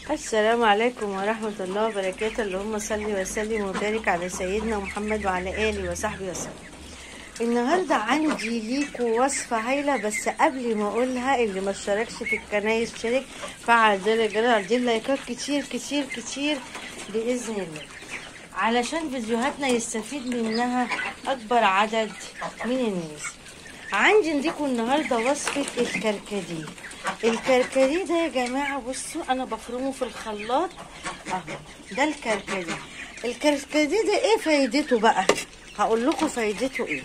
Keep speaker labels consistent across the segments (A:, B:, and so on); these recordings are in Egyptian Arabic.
A: السلام عليكم ورحمة الله وبركاته اللهم صل وسلم وبارك على سيدنا محمد وعلى آله وصحبه وسلم النهاردة عندي ليكوا وصفة هايلة بس قبل ما أقولها اللي ما اشتركش في القناة يشترك فعل زر الجرس دي لايكات كتير كتير كتير بإذن الله علشان فيديوهاتنا يستفيد منها أكبر عدد من الناس عندي ليكوا النهارده وصفة الكركديه الكركديه ده يا جماعة بصوا أنا بفرمه في الخلاط أهو ده الكركديه الكركديه ده إيه فايدته بقى؟ هقول لكم فايدته إيه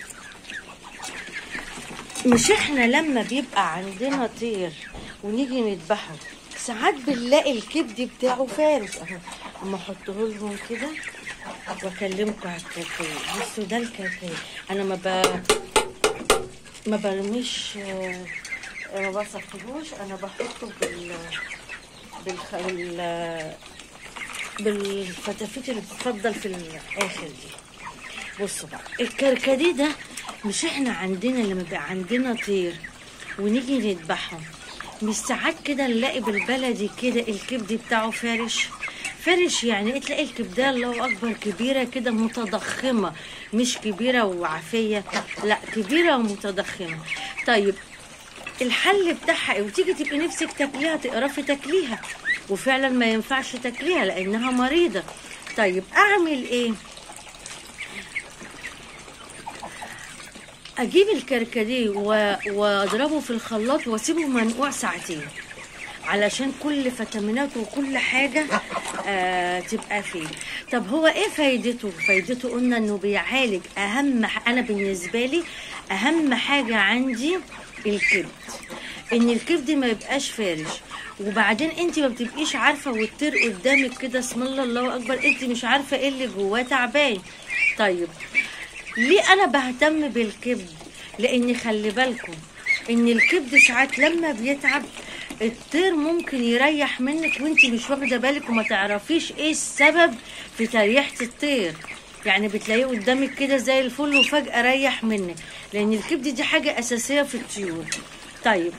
A: مش إحنا لما بيبقى عندنا طير ونيجي نذبحه ساعات بنلاقي الكبد بتاعه فارس اهو اما احطه لهم كده واكلمكم على الكركديه بصوا ده الكركديه انا ما ب... ما برميش آه، ما بصفهوش انا بحطه بال بالخ... بال بالفتافيت اللي بتفضل في الاخر دي بصوا بقى الكركديه ده مش احنا عندنا لما بيبقى عندنا طير ونيجي نذبحهم مش ساعات كده نلاقي بالبلدي كده الكبد بتاعه فارش فرش يعني تلاقي الكبدة الله أكبر كبيرة كده متضخمة مش كبيرة وعافية لا كبيرة ومتضخمة طيب الحل بتاعها ايه وتيجي تبقي نفسك تاكليها تقرفي تاكليها وفعلا ما ينفعش تاكليها لانها مريضة طيب اعمل ايه اجيب الكركديه و- واضربه في الخلاط واسيبه منقوع ساعتين علشان كل فيتاميناته وكل حاجة آه تبقى فيه طب هو ايه فايدته فايدته قلنا انه بيعالج اهم ح- انا بالنسبة لي اهم حاجة عندي الكبد ان الكبد ما يبقاش فارش وبعدين انت ما بتبقيش عارفه والطير قدامك كده اسم الله الله اكبر انت مش عارفه ايه اللي جواه تعبان طيب ليه انا بهتم بالكبد لان خلي بالكم ان الكبد ساعات لما بيتعب الطير ممكن يريح منك وانت مش واخده بالك وما تعرفيش ايه السبب في تريحه الطير يعني بتلاقيه قدامك كده زي الفل وفجاه ريح منك لان الكبد دي حاجه اساسيه في الطيور طيب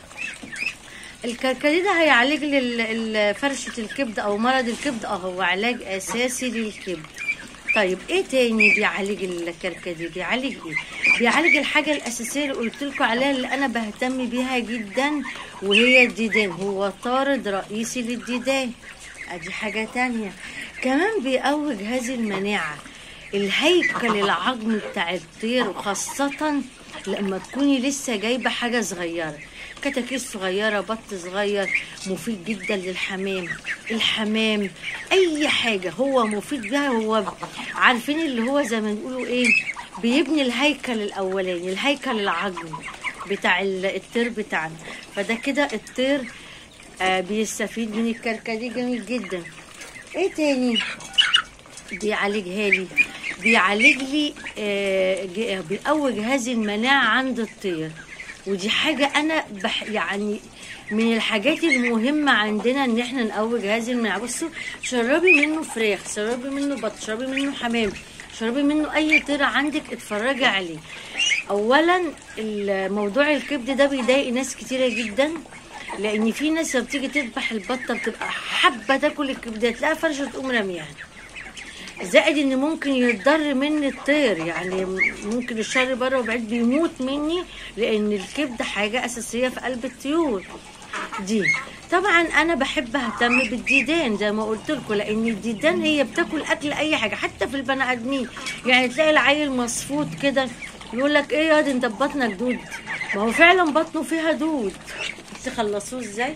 A: الكركديه ده هيعالج لي ال- ال- فرشة الكبد أو مرض الكبد اه هو علاج أساسي للكبد طيب ايه تاني بيعالج الكركديه بيعالج ايه بيعالج الحاجة الأساسية اللي قلت لكم عليها اللي أنا بهتم بيها جدا وهي الديدان هو طارد رئيسي للديدان ادي حاجة تانية كمان بيقوي جهاز المناعة الهيكل العظمي بتاع الطير وخاصة لما تكوني لسه جايبة حاجة صغيرة كتاكيت صغيرة بط صغير مفيد جدا للحمام الحمام أي حاجة هو مفيد بها هو عارفين اللي هو زي ما نقولوا إيه بيبني الهيكل الأولاني الهيكل العظمي بتاع ال- الطير بتاعنا فده كده الطير آه بيستفيد من الكركديه جميل جدا ايه تاني بيعالجها لي بيعالج لي آه، ج- بيقوي جهاز المناعة عند الطير ودي حاجة أنا بح يعني من الحاجات المهمة عندنا إن إحنا نقوي جهاز المناعة بصوا شربي منه فراخ شربي منه بط شربي منه حمام شربي منه أي طير عندك اتفرجي عليه أولا الموضوع الكبد ده بيضايق ناس كتيرة جدا لأن في ناس لما بتيجي تذبح البطة بتبقى حابة تاكل الكبدة تلاقيها فرشة تقوم رميها زائد ان ممكن يتضر مني الطير يعني ممكن الشر بره وبعيد بيموت مني لان الكبد حاجه اساسيه في قلب الطيور دي طبعا انا بحب اهتم بالديدان زي ما قلت لكم لان الديدان هي بتاكل اكل اي حاجه حتى في البني ادمين يعني تلاقي العيل مصفوط كده يقول لك ايه يا دي انت بطنك دود ما هو فعلا بطنه فيها دود تخلصوه ازاي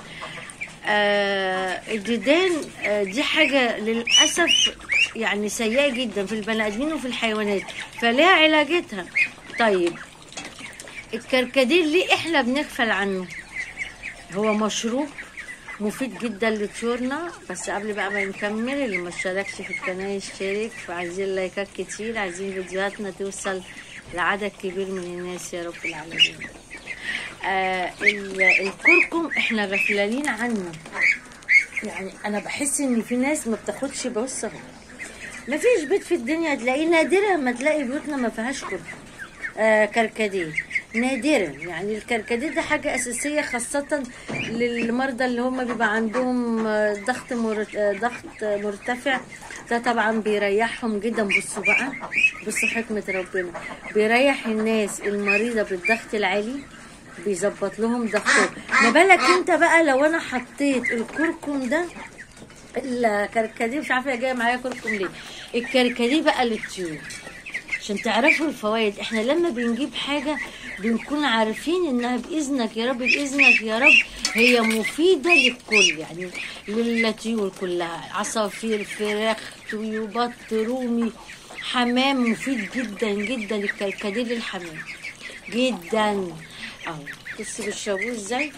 A: آه الديدان آه دي حاجة للأسف يعني سيئة جدا في البني آدمين وفي الحيوانات فليها علاجتها طيب الكركديه ليه احنا بنغفل عنه هو مشروب مفيد جدا لطيورنا بس قبل بقى ما نكمل اللي ما اشتركش في القناة يشترك وعايزين لايكات كتير عايزين فيديوهاتنا توصل لعدد كبير من الناس يا رب العالمين آه ال- الكركم احنا غفلانين عنه يعني انا بحس ان في ناس ما بتاخدش بص اهو ما فيش بيت في الدنيا تلاقيه نادرا ما تلاقي بيوتنا ما فيهاش كركم آه كركديه نادرا يعني الكركديه ده حاجة أساسية خاصة للمرضى اللي هم بيبقى عندهم آه، ضغط مر... آه، ضغط مرتفع ده طبعا بيريحهم جدا بصوا بقى بصوا حكمة ربنا بيريح الناس المريضة بالضغط العالي بيظبط لهم ضغطهم ما بالك انت بقى لو انا حطيت الكركم ده الكركديه مش عارفه جايه معايا كركم ليه الكركديه بقى للطيور عشان تعرفوا الفوائد احنا لما بنجيب حاجه بنكون عارفين انها باذنك يا رب باذنك يا رب هي مفيده للكل يعني للطيور كلها عصافير فراخ طيوبات رومي حمام مفيد جدا جدا الكركديه للحمام جدا اهو بصوا بيشربوه ازاي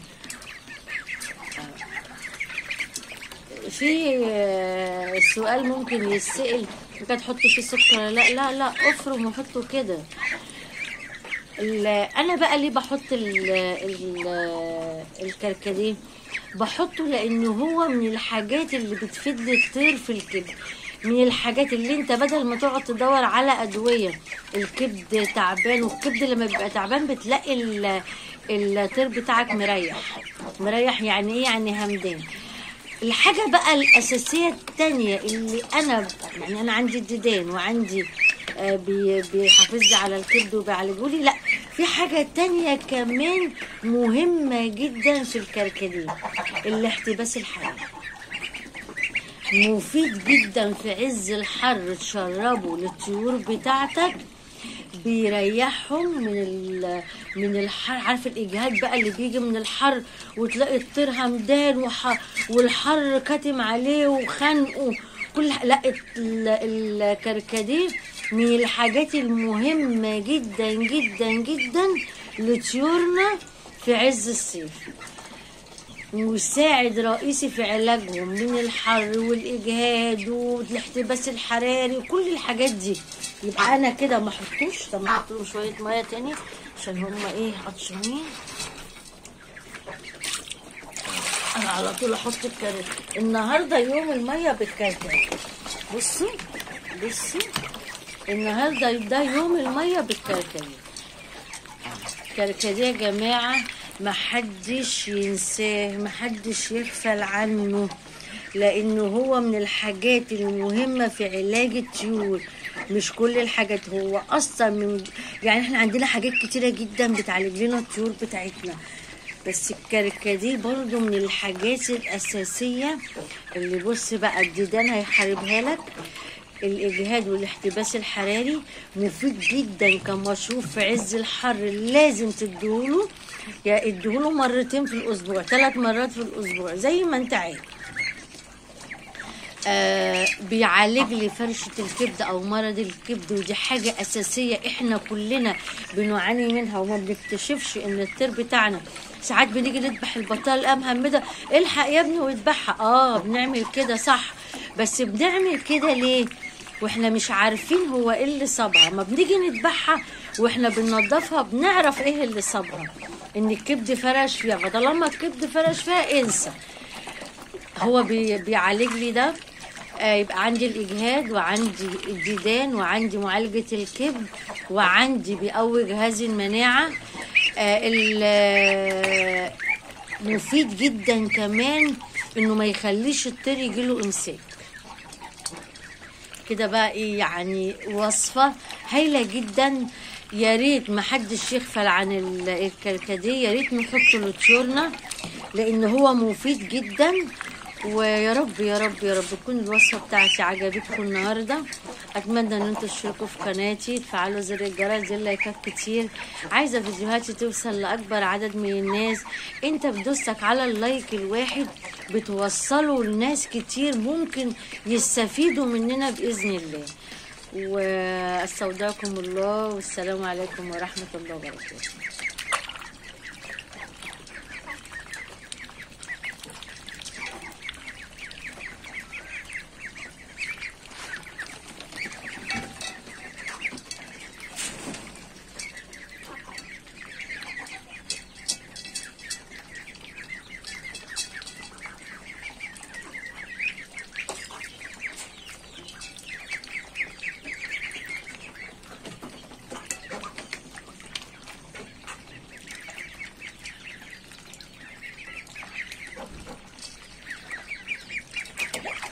A: في آه، سؤال ممكن يتسأل انت تحط فيه سكر لا لا لا افرم وحطه كده ال- انا بقى ليه بحط ال ال الكركديه بحطه لانه هو من الحاجات اللي بتفيد لي الطير في الكبد من الحاجات اللي انت بدل ما تقعد تدور على ادويه الكبد تعبان والكبد لما بيبقى تعبان بتلاقي ال- الطير بتاعك مريح مريح يعني ايه يعني همدان الحاجة بقى الأساسية التانية اللي أنا يعني أنا عندي الديدان وعندي آه، بي- بيحافظ لي على الكبد وبيعالجوا لي لا في حاجة تانية كمان مهمة جدا في الكركديه الاحتباس الحراري مفيد جدا في عز الحر تشربه للطيور بتاعتك بيريحهم من ال- من الحر عارف الاجهاد بقى اللي بيجي من الحر وتلاقي الطير همدان وح والحر كاتم عليه وخنقه كل ح- لا ال- الكركديه من الحاجات المهمة جدا جدا جدا لطيورنا في عز الصيف مساعد رئيسي في علاجهم من الحر والاجهاد والاحتباس الحراري وكل الحاجات دي يبقى انا كده ما احطوش طب ما احط لهم شويه ميه تاني عشان هم ايه عطشانين انا على طول احط الكركديه النهارده يوم الميه بالكركديه بصوا بصوا النهارده ده يوم الميه بالكركديه الكركديه يا جماعة محدش ينساه محدش يغفل عنه لانه هو من الحاجات المهمة في علاج الطيور مش كل الحاجات هو اصلا من يعني احنا عندنا حاجات كتيرة جدا بتعالج لنا الطيور بتاعتنا بس الكركديه برضو من الحاجات الأساسية اللي بص بقى الديدان هيحاربها لك الإجهاد والاحتباس الحراري مفيد جدا كمشروب في عز الحر لازم تديهوله يا اديهوله مرتين في الأسبوع ثلاث مرات في الأسبوع زي ما أنت عايز آه بيعالج لي فرشة الكبد أو مرض الكبد ودي حاجة أساسية إحنا كلنا بنعاني منها وما بنكتشفش إن الطير بتاعنا ساعات بنيجي نذبح البطال القى مهمدة الحق يا ابني واذبحها اه بنعمل كده صح بس بنعمل كده ليه واحنا مش عارفين هو ايه اللي صابها ما بنيجي نذبحها واحنا بننضفها بنعرف ايه اللي صابها ان الكبد فرش فيها فطالما الكبد فرش فيها انسى هو بي بيعالج لي ده آه، يبقى عندي الاجهاد وعندي الديدان وعندي معالجه الكبد وعندي بيقوي جهاز المناعه آه، ال- آه، مفيد جدا كمان انه ما يخليش الطير يجيله امساك كده بقى ايه يعني وصفة هايلة جدا يا ريت ما حدش يغفل عن ال- الكركديه يا ريت نحطه لطيورنا لان هو مفيد جدا ويا رب يا رب يا رب تكون الوصفه بتاعتي عجبتكم النهارده اتمنى ان انتوا تشتركوا في قناتي تفعلوا زر الجرس دي لايكات كتير عايزه فيديوهاتي توصل لاكبر عدد من الناس انت بدوسك على اللايك الواحد بتوصله لناس كتير ممكن يستفيدوا مننا باذن الله واستودعكم الله والسلام عليكم ورحمه الله وبركاته